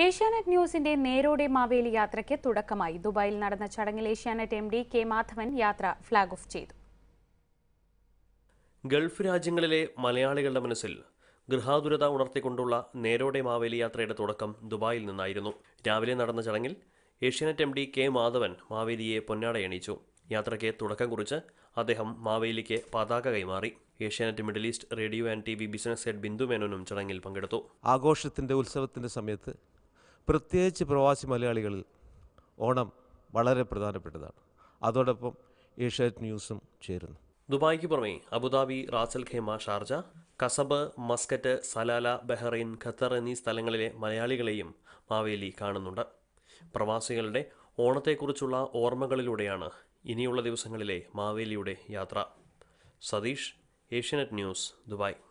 ഏഷ്യാനെറ്റ് ന്യൂസിന്റെ നേരോടെ മാവേലി യാത്രയ്ക്ക് തുടക്കമായി ദുബായിൽ നടന്ന ചടങ്ങിൽ Asianet M D K Madhavan യാത്ര ഫ്ളാഗ് ഓഫ് ചെയ്തു ഗൾഫ് രാജ്യങ്ങളിലെ മലയാളികളുടെ മനസ്സിൽ ഗൃഹാതുരത ഉണർത്തിക്കൊണ്ടുള്ള നേരോടെ മാവേലി യാത്രയുടെ തുടക്കം ദുബായിൽ നിന്നായിരുന്നു രാവിലെ നടന്ന ചടങ്ങിൽ Asianet M D K Madhavan മാവേലിയെ പൊന്നാടയണിയിച്ചു യാത്രയ്ക്ക് തുടക്കം കുറിച്ച് അദ്ദേഹം മാവേലിക്ക് പതാക കൈമാറി Asianet Middle East radio and T V business head Bindu മേനോനും ചടങ്ങിൽ പങ്കെടുത്തു ആഘോഷത്തിൻ്റെ ഉത്സവത്തിൻ്റെ സമയത്ത് പ്രത്യേകിച്ച് പ്രവാസി മലയാളികളിൽ ഓണം വളരെ പ്രധാനപ്പെട്ടതാണ് അതോടൊപ്പം ഏഷ്യാനെറ്റ് ന്യൂസും ചേരുന്നു ദുബായിക്ക് പുറമെ Abu Dhabi Ras al Khaimah Sharjah Khasab Muscat Salalah Bahrain Qatar എന്നീ സ്ഥലങ്ങളിലെ മലയാളികളെയും മാവേലി കാണുന്നുണ്ട് പ്രവാസികളുടെ ഓണത്തെക്കുറിച്ചുള്ള ഓർമ്മകളിലൂടെയാണ് ഇനിയുള്ള ദിവസങ്ങളിലെ മാവേലിയുടെ യാത്ര സതീഷ് ഏഷ്യാനെറ്റ് ന്യൂസ് ദുബായ്